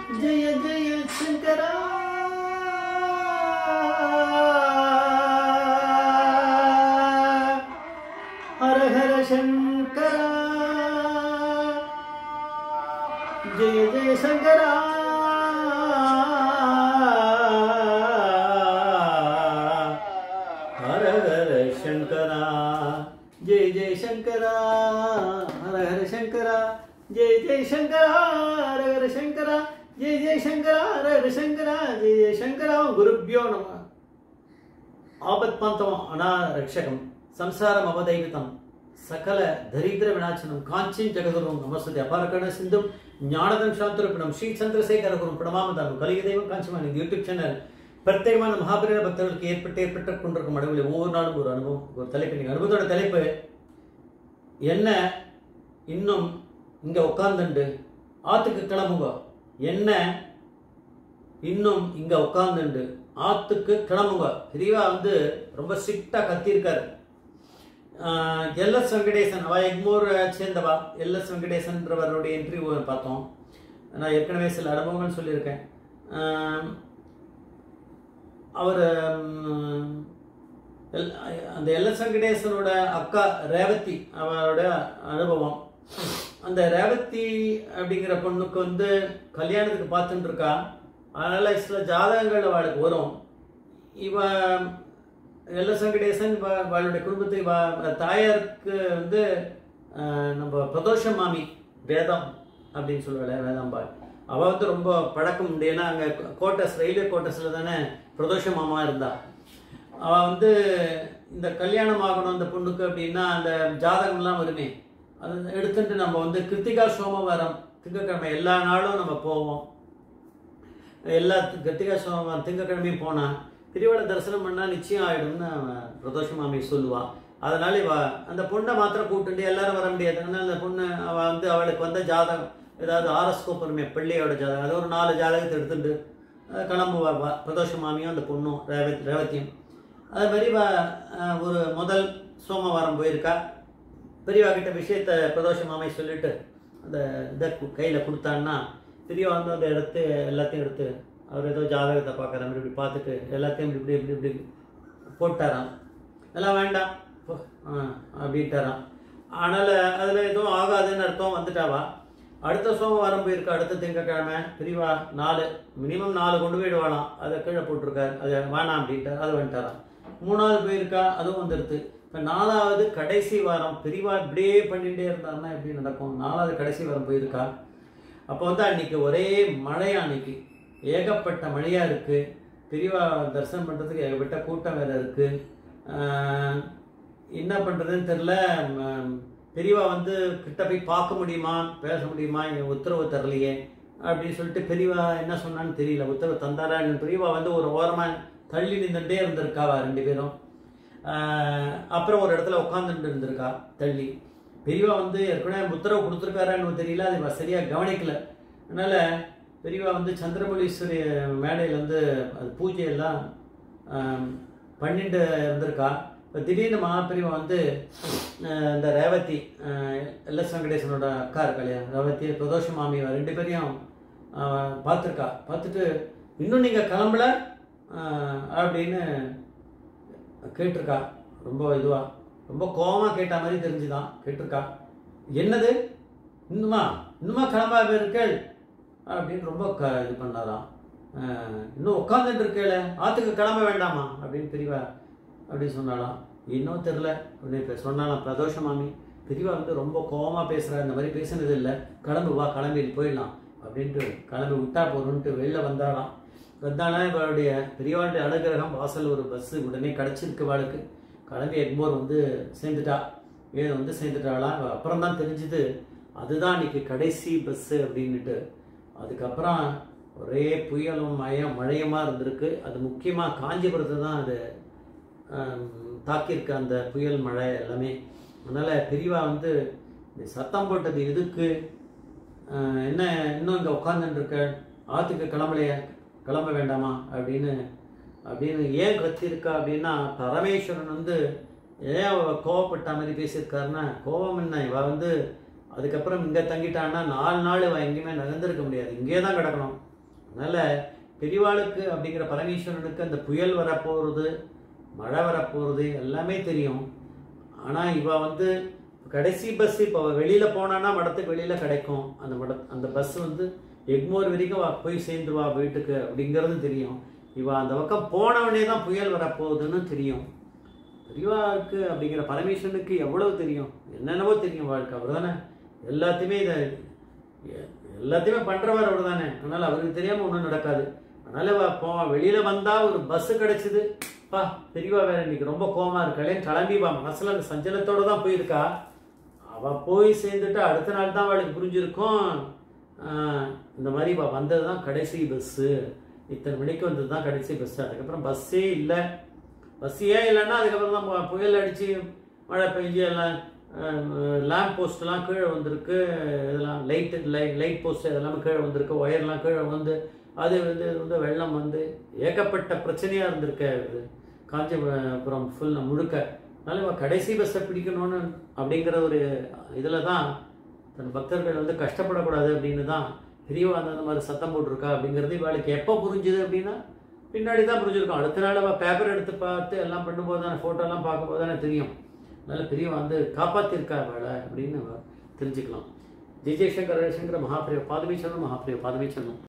ஜெய ஜெய சங்கரா ஹர ஹர சங்கரா ஜெய ஜெய சங்கரா ஹர ஹர சங்கரா ஜெய ஜெய சங்கரா ஹர ஹர சங்கரா ஜெய ஜெய சங்கரா ஹர ஹர சங்கரா ஜெய ஜெய சங்கரா ஹர ஹர சங்கரா ஜெய ஜெய சங்கரா குருப்யோ நம ఆపత్పంతం అనారక్షకం సంసారం అవదైవితం సకల దరిద్ర వినాశనం కాంచన్ జగదురం నమస్తే అపారకరణ సింధు ஞானதம் சாந்திரப்பணம் ஸ்ரீ சந்திரசேகர குரும் பிரணமாமதானம் கலிக தெய்வம் காஞ்சிமான் இந்த யூடியூப் சேனல் பிரத்யேகமான மகாபரிர பக்தர்களுக்கு ஏற்பட்டு ஏற்பட்டு கொண்டிருக்கும் அனுபவம் ஒவ்வொரு நாளும் ஒரு அனுபவம் ஒரு தலைப்பு நீங்க அனுபவத்தோட தலைப்பு என்ன இன்னும் இங்க உட்கார்ந்துண்டு ஆத்துக்கு கிளம்புங்க என்ன இன்னும் இங்க உட்கார்ந்துண்டு ஆத்துக்கு கிளம்புங்க பெரியவா வந்து ரொம்ப ஸ்ட்ரிக்டா கத்தியிருக்காரு எல் எஸ் வெங்கடேசன் அவ எக்மோர் சேர்ந்தவா எல் எஸ் வெங்கடேசன்றவருடைய இன்டர்வியூ பார்த்தோம் நான் ஏற்கனவே சில அனுபவங்கள் சொல்லியிருக்கேன் ஆஹ் அவர் ம், எல்- அந்த எல் எஸ் வெங்கடேசனோட அக்கா ரேவதி அவரோட அனுபவம் அந்த ரேவதி அப்படிங்கிற பொண்ணுக்கு வந்து கல்யாணத்துக்கு பார்த்துட்டு இருக்கா அதனால சில ஜாதகங்கள் அவளுக்கு வரும் இவ எல்ல வெங்கடேசன் இவ- அவளுடைய குடும்பத்தை இவ தாயாருக்கு வந்து ஆஹ், நம்ம பிரதோஷ மாமி வேதம் அப்படின்னு சொல்லுவாள் வேதாம்பாள் அவ வந்து ரொம்ப பழக்கம் உண்டு ஏன்னா அங்கே கோட்டஸ் ரயில்வே கோட்டஸ்ல தானே பிரதோஷ மாமா இருந்தா அவ வந்து இந்த கல்யாணம் ஆகணும் அந்த பொண்ணுக்கு அப்படின்னா அந்த ஜாதகம்லாம் வருமே அதை எடுத்துட்டு நம்ம வந்து கிருத்திகா சோமவாரம் திங்கக்கிழமை எல்லா நாளும் நம்ம போவோம் எல்லா தி- கிருத்திகா சோமவாரம் திங்கக்கிழமையும் போனா திருவிழா தரிசனம் பண்ணா நிச்சயம் ஆயிடும்னு அவன் பிரதோஷ மாமி சொல்லுவா அதனால இவ அந்த பொண்ணை மாத்திரம் கூப்பிட்டு எல்லாரும் வர முடியாது அதனால அந்த பொண்ணு அவ வந்து அவளுக்கு வந்த ஜாதகம் ஏதாவது ஆரஸ்கோப் வருமே பிள்ளையோட ஜாதகம் அது ஒரு நாலு ஜாதகத்தை எடுத்துட்டு அஹ், கிளம்புவா வா பிரதோஷ மாமியும் அந்த பொண்ணும் ரேவத் ரேவதியும் அது மாதிரி இவ அஹ், ஒரு முதல் சோமவாரம் போயிருக்கா பெரியவா கிட்ட விஷயத்த பிரதோஷ மாமை சொல்லிட்டு அந்த இதை கு- கையில கொடுத்தான்னா பெரியவா வந்து அந்த எடுத்து எல்லாத்தையும் எடுத்து அவர் ஏதோ ஜாதகத்தை பார்க்குற மாதிரி இப்படி பார்த்துட்டு எல்லாத்தையும் இப்படி இப்படி இப்படி இப்படி போட்டாராம் எல்லாம் வேண்டாம் போ, ஆ, அப்படின்ட்டாராம் அதனால அதுல எதுவும் ஆகாதுன்னு அர்த்தம் வந்துட்டாவா அடுத்த சோமவாரம் போயிருக்கா அடுத்த திங்கக்கிழமை பிரிவா நாலு மினிமம் நாலு கொண்டு போயிடுவாளாம் அதை கீழே போட்டிருக்காரு அதை வேணாம் அப்படின்ட்டு அது வந்துட்டாராம் மூணாவது போயிருக்கா அதுவும் வந்துடுது இப்போ நாலாவது கடைசி வாரம் பெரியவா இப்படியே பண்ணிட்டே இருந்தாருன்னா எப்படி நடக்கும் நாலாவது கடைசி வாரம் போயிருக்கா அப்போ வந்து அன்னைக்கு ஒரே மழையா அன்னைக்கு ஏகப்பட்ட மழையா இருக்கு பெரியவா தரிசனம் பண்றதுக்கு ஏகப்பட்ட கூட்டம் வேற இருக்கு ஆஹ் என்ன பண்றதுன்னு தெரியல ம, பெரியவா வந்து கிட்ட போய் பார்க்க முடியுமா பேச முடியுமா எனக்கு உத்தரவு தரலையே அப்படின்னு சொல்லிட்டு பெரியவா என்ன சொன்னான்னு தெரியல உத்தரவு தந்தாரா பெரியவா வந்து ஒரு ஓரமா தள்ளி நின்றுட்டே இருந்திருக்காவா ரெண்டு பேரும் ஆஹ் அப்புறம் ஒரு இடத்துல உட்காந்துட்டு இருந்திருக்கா தள்ளி பெரியவா வந்து ஏற்கனவே உத்தரவு கொடுத்துருக்காரான்னு தெரியல அது இவ சரியா கவனிக்கல அதனால பெரியவா வந்து சந்திரமொழீஸ்வரி மேடையில் வந்து அது பூஜையெல்லாம் ஆஹ், பண்ணிட்டு இருந்திருக்கா இப்போ திடீர்னு மகாபெரியவா வந்து ஆஹ், இந்த ரேவதி எல் எஸ் வெங்கடேசனோட அக்கா இருக்கா இல்லையா ரேவதி பிரதோஷ மாமி இவ ரெண்டு பேரையும் ஆஹ், பார்த்திருக்கா பார்த்துட்டு இன்னும் நீங்கள் கிளம்பல ஆஹ், அப்படின்னு கேட்டிருக்கா ரொம்ப இதுவா ரொம்ப கோவமா கேட்ட மாதிரி தெரிஞ்சுதான் கேட்டிருக்கா என்னது இன்னுமா இன்னுமா கிளம்பாம இருக்கள் அப்படின்னு ரொம்ப க இது பண்ணாராம் அஹ், இன்னும் உட்காந்துட்டு இருக்கேல ஆத்துக்கு கிளம்ப வேண்டாமா அப்படின்னு பெரியவா அப்படின்னு சொன்னாலாம் இன்னும் தெரில அப்படின்னு இப்ப சொன்னாலாம் பிரதோஷ மாமி பெரியவா வந்து ரொம்ப கோவமா பேசுறா இந்த மாதிரி பேசுனது இல்லை கிளம்பு வா கிளம்பி போயிடலாம் அப்படின்ட்டு கிளம்பி விட்டா போறோன்ட்டு வெளில வந்தாலாம் வந்தானா இவளுடைய பெரியவாளுடைய அனுகிரகம் வாசல் ஒரு பஸ் உடனே கிடச்சிருக்கு வாளுக்கு கிளம்பி எக்மோர் வந்து சேர்ந்துட்டா ஏன் வந்து சேர்ந்துட்டாளாம் அப்புறம் தான் தெரிஞ்சுது அதுதான் இன்னைக்கு கடைசி பஸ்ஸு அப்படின்னுட்டு அதுக்கப்புறம் ஒரே புயலும் மயம் மழையுமா இருந்திருக்கு அது முக்கியமாக காஞ்சிபுரத்தை தான் அது ஆம், தாக்கியிருக்கு அந்த புயல் மழை எல்லாமே அதனால் பெரியவா வந்து இந்த சத்தம் போட்டது எதுக்கு ஆஹ், என்ன இன்னும் இங்கே உட்காந்துட்டு இருக்க ஆற்றுக்கு கிளம்பலையே கிளம்ப வேண்டாமா அப்படின்னு அப்படின்னு ஏன் கத்திருக்கா அப்படின்னா பரமேஸ்வரன் வந்து ஏன் அவ கோவப்பட்ட மாதிரி பேசியிருக்காருன்னா கோபம் என்ன இவ வந்து அதுக்கப்புறம் இங்கே தங்கிட்டான்னா நாலு நாள் இவ எங்கேயுமே நகர்ந்திருக்க முடியாது இங்கே தான் கிடக்கணும் அதனால பெரியவாளுக்கு அப்படிங்கிற பரமேஸ்வரனுக்கு அந்த புயல் வரப்போகிறது மழை வரப்போகிறது எல்லாமே தெரியும் ஆனால் இவ வந்து கடைசி பஸ் இப்போ வெளியில் போனான்னா மடத்துக்கு வெளியில் கிடைக்கும் அந்த மட அந்த பஸ் வந்து எக்மோர் வரைக்கும் வா போய் சேர்ந்துருவா வீட்டுக்கு அப்படிங்கிறது தெரியும் இவ அந்த பக்கம் போனவனே தான் புயல் வரப்போகுதுன்னு தெரியும் பெரியவாளுக்கு அப்படிங்கிற பரமேஸ்வரனுக்கு எவ்வளவு தெரியும் என்னென்னவோ தெரியும் வாழ்க்கை அவர் தானே எல்லாத்தையுமே இதை எ- எல்லாத்தையுமே பண்றவர் அவர் தானே அதனால அவருக்கு தெரியாம ஒன்றும் நடக்காது அதனால வா போ வெளியில வந்தா ஒரு பஸ் கிடைச்சது பா பெரியவா வேற இன்னைக்கு ரொம்ப கோவமா இருக்காளே கிளம்பி வா மனசுல அந்த சஞ்சலத்தோட தான் போயிருக்கா அவ போய் சேர்ந்துட்டு அடுத்த நாள் தான் அவளுக்கு புரிஞ்சிருக்கும் ஆஹ், இந்த மாதிரி இவ வந்தது தான் கடைசி பஸ்ஸு இத்தனை மணிக்கு வந்தது தான் கடைசி பஸ்ஸு அதுக்கப்புறம் பஸ்ஸே இல்லை பஸ் ஏன் இல்லைன்னா அதுக்கப்புறம் தான் பு- புயல் அடித்து மழை பெஞ்சு எல்லாம் லேம்ப் போஸ்ட்லாம் கீழே வந்திருக்கு இதெல்லாம் லைட்டு லை லைட் போஸ்ட் இதெல்லாமே கீழே வந்திருக்கு ஒயர்லாம் கீழே வந்து அது வந்து வந்து வெள்ளம் வந்து ஏகப்பட்ட பிரச்சனையாக இருந்திருக்கு இது காஞ்சிபுரம் ஃபுல் முழுக்க அதனால இவன் கடைசி பஸ்ஸை பிடிக்கணும்னு அப்படிங்கிற ஒரு இதில் தான் தன் பக்தர்கள் வந்து கஷ்டப்படக்கூடாது அப்படின்னு தான் பெரியவா அந்த மாதிரி சத்தம் போட்டிருக்கா அப்படிங்கிறது இவளுக்கு எப்போ புரிஞ்சுது அப்படின்னா பின்னாடி தான் புரிஞ்சிருக்கும் அடுத்த நாள் அவள் பேப்பர் எடுத்து பார்த்து எல்லாம் பண்ணும்போது தானே ஃபோட்டோலாம் பார்க்கும்போது தானே தெரியும் அதனால பெரியவா வந்து காப்பாற்றிருக்கா அவளை அப்படின்னு அவ தெரிஞ்சுக்கலாம் ஜெய் ஜெய்சங்கர் ஜெய்சங்கர் மகாபிரிய பாதமீச்சனும் மகாபிரிய பாதமீச்சனும்